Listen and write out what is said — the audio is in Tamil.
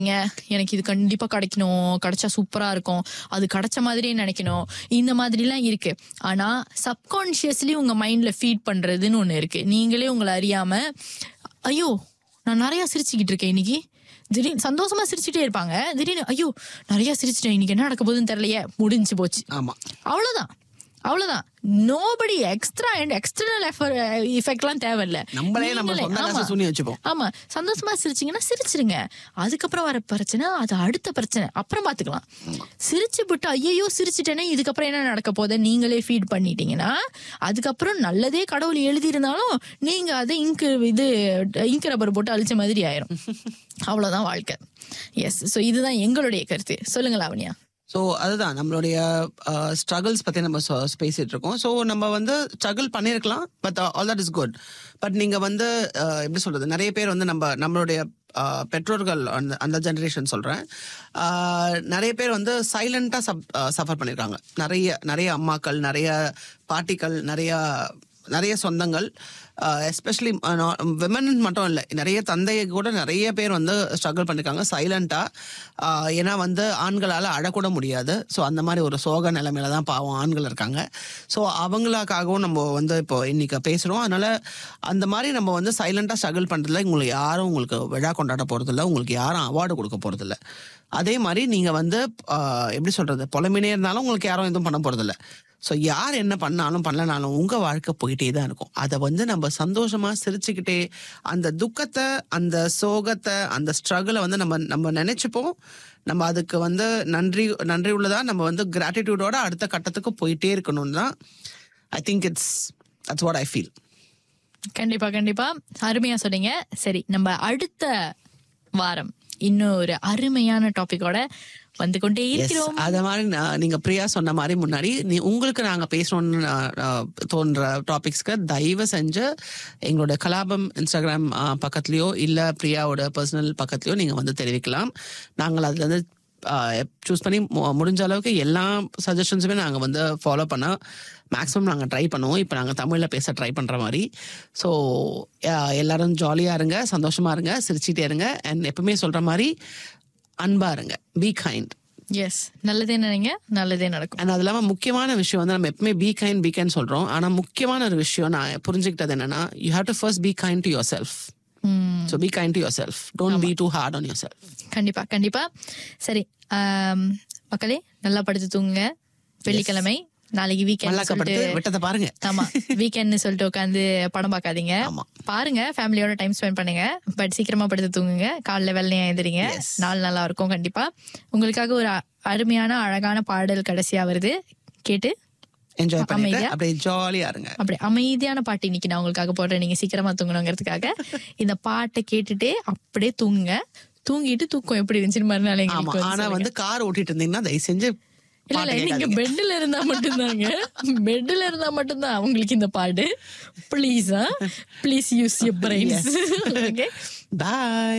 ங்க, எனக்கு இது கண்டிப்பா கிடைக்கணும் கிடைச்சா சூப்பரா இருக்கும் அது கிடைச்ச மாதிரியே நினைக்கணும் இந்த மாதிரிலாம் இருக்கு ஆனா சப்கான்ஷியஸ்லி உங்க மைண்ட்ல ஃபீட் பண்றதுன்னு ஒண்ணு இருக்கு நீங்களே உங்களை அறியாம ஐயோ நான் நிறைய சிரிச்சுக்கிட்டு இருக்கேன் இன்னைக்கு திடீர்னு சந்தோஷமா சிரிச்சுட்டே இருப்பாங்க திடீர்னு ஐயோ நிறைய சிரிச்சிட்டேன் இன்னைக்கு என்ன நடக்க போகுதுன்னு தெரியலையே முடிஞ்சு போச்சு ஆமா அவ்வளவுதான் அவ்வளவுதான் நோபடி எக்ஸ்ட்ரா அண்ட் எக்ஸ்டர்னல் எஃபெக்ட்லாம் தேவையில்ல நம்மளே நம்ம நீங்களே- சொந்த ஆமா. காசை சூனி வச்சுப்போம் ஆமா சந்தோஷமா சிரிச்சீங்கன்னா சிரிச்சிருங்க அதுக்கப்புறம் வர பிரச்சனை அது அடுத்த பிரச்சனை அப்புறம் பாத்துக்கலாம் சிரிச்சு விட்டு ஐயோ சிரிச்சிட்டேனே இதுக்கப்புறம் என்ன நடக்க போகுது நீங்களே ஃபீட் பண்ணிட்டீங்கன்னா அதுக்கப்புறம் நல்லதே கடவுள் எழுதி இருந்தாலும் நீங்க அதை இங்கு இது இங்க் ரப்பர் போட்டு அழிச்ச மாதிரி ஆயிரும் அவ்வளவுதான் வாழ்க்கை எஸ் சோ இதுதான் எங்களுடைய கருத்து சொல்லுங்க லாவண்யா ஸோ அதுதான் நம்மளுடைய ஸ்ட்ரகிள்ஸ் பற்றி நம்ம சொ- பேசிட்டு இருக்கோம் ஸோ நம்ம வந்து ஸ்ட்ரகிள் பண்ணியிருக்கலாம் but all that is good but நீங்கள் வந்து அஹ், எப்படி சொல்கிறது நிறைய பேர் வந்து நம்ம நம்மளுடைய அஹ், பெற்றோர்கள் அந்த அந்த ஜெனரேஷன் சொல்கிறேன் நிறைய பேர் வந்து சைலண்ட்டாக சப் சஃபர் பண்ணியிருக்காங்க நிறைய நிறைய அம்மாக்கள் நிறைய பாட்டிகள் நிறைய நிறைய சொந்தங்கள் எஸ்பெஷலி விமன் மட்டும் இல்லை நிறைய தந்தையை கூட நிறைய பேர் வந்து ஸ்ட்ரகிள் பண்ணியிருக்காங்க சைலண்ட்டாக ஏன்னா வந்து ஆண்களால் அழக்கூட முடியாது ஸோ அந்த மாதிரி ஒரு சோக நிலைமையில தான் பாவம் ஆண்கள் இருக்காங்க ஸோ அவங்களுக்காகவும் நம்ம வந்து இப்போ இன்னைக்கு பேசுகிறோம் அதனால அந்த மாதிரி நம்ம வந்து சைலண்ட்டாக ஸ்ட்ரகிள் பண்ணுறதுல உங்களுக்கு யாரும் உங்களுக்கு விழா கொண்டாட போகிறதில்ல உங்களுக்கு யாரும் அவார்டு கொடுக்க போகிறதில்ல அதே மாதிரி நீங்கள் வந்து ஆஹ், எப்படி சொல்கிறது புலம்பினே இருந்தாலும் உங்களுக்கு யாரும் எதுவும் பண்ண போகிறதில்ல ஸோ யார் என்ன பண்ணாலும் பண்ணலனாலும் உங்கள் வாழ்க்கை போயிட்டே தான் இருக்கும் அதை வந்து நம்ம சந்தோஷமாக சிரிச்சுக்கிட்டே அந்த துக்கத்தை அந்த சோகத்தை அந்த ஸ்ட்ரகிளை வந்து நம்ம நம்ம நினச்சிப்போம் நம்ம அதுக்கு வந்து நன்றி நன்றி உள்ளதா நம்ம வந்து கிராட்டிடியூடோட அடுத்த கட்டத்துக்கு போயிட்டே இருக்கணும்னு தான் I think it's that's what I feel கண்டிப்பா கண்டிப்பா அருமையா சொன்னீங்க சரி நம்ம அடுத்த வாரம் இன்னும் ஒரு அருமையான டாபிக்கோட வந்து கொண்டே எஸ் இருக்கிறோம் அத மாதிரி நான் நீங்க பிரியா சொன்ன மாதிரி முன்னாடி நீ உங்களுக்கு நாங்க பேசணும்னு ஆஹ், ஆஹ், தோன்ற டாபிக்ஸ்க்கு தயவு செஞ்சு எங்களோட கலாபம் இன்ஸ்டாகிராம் ஆஹ், பக்கத்துலயோ இல்ல பிரியாவோட பர்சனல் பக்கத்துலயோ நீங்க வந்து தெரிவிக்கலாம் நாங்கள் அதுல இருந்து சூஸ் பண்ணி மு- முடிஞ்ச அளவுக்கு எல்லா சஜஷன்ஸுமே நாங்கள் வந்து ஃபாலோ பண்ண மேக்ஸிமம் நாங்கள் ட்ரை பண்ணுவோம் இப்போ நாங்கள் தமிழில் பேச ட்ரை பண்ணுற மாதிரி ஸோ எல்லாரும் ஜாலியாக இருங்க சந்தோஷமாக இருங்க சிரிச்சிட்டே இருங்க அண்ட் எப்பவுமே சொல்கிற மாதிரி அன்பாக இருங்க பி கைண்ட் எஸ் நல்லதே நினைங்க நல்லதே நடக்கும் அண்ட் அது இல்லாமல் முக்கியமான விஷயம் வந்து நம்ம எப்பவுமே பி கைண்ட் பி கைண்ட் சொல்கிறோம் ஆனால் முக்கியமான ஒரு விஷயம் நான் புரிஞ்சுக்கிட்டது என்னன்னா you have to first be kind to yourself hmm, so be kind to yourself don't be too hard on yourself கண்டிப்பா கண்டிப்பா சரி ஆம், மக்களே நல்லா படுத்து தூங்குங்க வெள்ளிக்கிழமை நாளைக்கு வீக்கெண்ட் மல்லாக்கப்படுத்து சொல்லிட்டு விட்டதை பாருங்க ஆமா வீக்கெண்ட்னு சொல்லிட்டு உட்காந்து படம் பார்க்காதீங்க ஆமா. பாருங்க ஃபேமிலியோட டைம் ஸ்பெண்ட் பண்ணுங்க பட் சீக்கிரமா படுத்து தூங்குங்க காலைல வெள்ளையா எழுந்திரிங்க Yes. நாள் நல்லா இருக்கும் கண்டிப்பா உங்களுக்காக ஒரு அ- அருமையான அழகான பாடல் கடைசியா வருது கேட்டு என்ஜாய் பண்ணிட்டு அமைதியா? அப்படியே ஜாலியாக இருங்க அப்படி அமைதியான பாட்டு இன்னைக்கு நான் உங்களுக்காக போடுறேன் நீங்க சீக்கிரமா தூங்கணுங்கிறதுக்காக இந்த பாட்டை கேட்டுட்டே அப்படியே தூங்குங்க தூங்கிட்டு தூக்கம் எப்படி இருந்துச்சுன்னு மறுநாள் ஆமா எங்களுக்கு வந்து ஆனா சொல்லுங்க. வந்து கார் ஓட்டிட்டு இருந்தீங்கன்னா தயவு செஞ்சு இல்ல பாட்டு இல்ல நீங்க கேட்காதீங்க. பெட்ல இருந்தா மட்டும்தாங்க பெட்ல இருந்தா மட்டும்தான் உங்களுக்கு இந்த பாடு please please use your brains okay bye